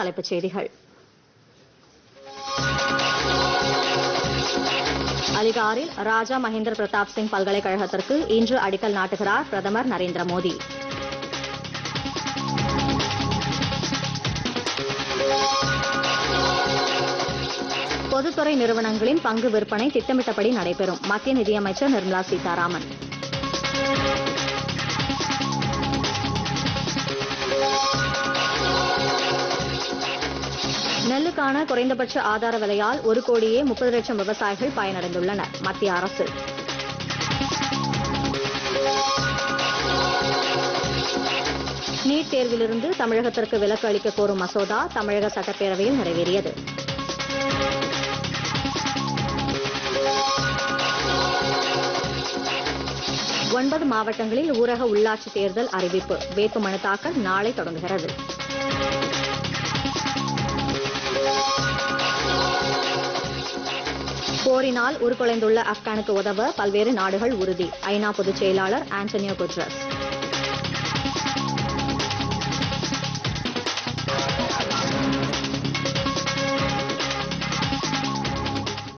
தலைப்புச் செய்திகள் அலிகாரில் ராஜா மஹேந்திர பிரதாப் சிங் பல்கலைக்கழகத்திற்கு இன்று அடிக்கல் நாட்டுகிறார் பிரதமர் நரேந்திர மோடி பொதுத்துறை நிறுவனங்களின் பங்கு விற்பனை திட்டமிட்டபடி நடைபெறும் மத்திய நிதியமைச்சர் நிர்மலா சீதாராமன் நெல்லுக்கான குறைந்தபட்ச ஆதார விலையால் ஒரு கோடியே முப்பது லட்சம் விவசாயிகள் பயனடைந்துள்ளனர் மத்திய அரசு நீட் தேர்விலிருந்து தமிழகத்திற்கு விலக்கு அளிக்க கோரும் மசோதா தமிழக சட்டப்பேரவையில் நிறைவேறியது ஒன்பது மாவட்டங்களில் ஊரக உள்ளாட்சி தேர்தல் அறிவிப்பு வேட்புமனு தாக்கல் நாளை தொடங்குகிறது போரினால் உருக்குலைந்துள்ள ஆப்கானுக்கு உதவ பல்வேறு நாடுகள் உறுதி ஐநா பொதுச் செயலாளர் ஆண்டனியோ குட்ரஸ்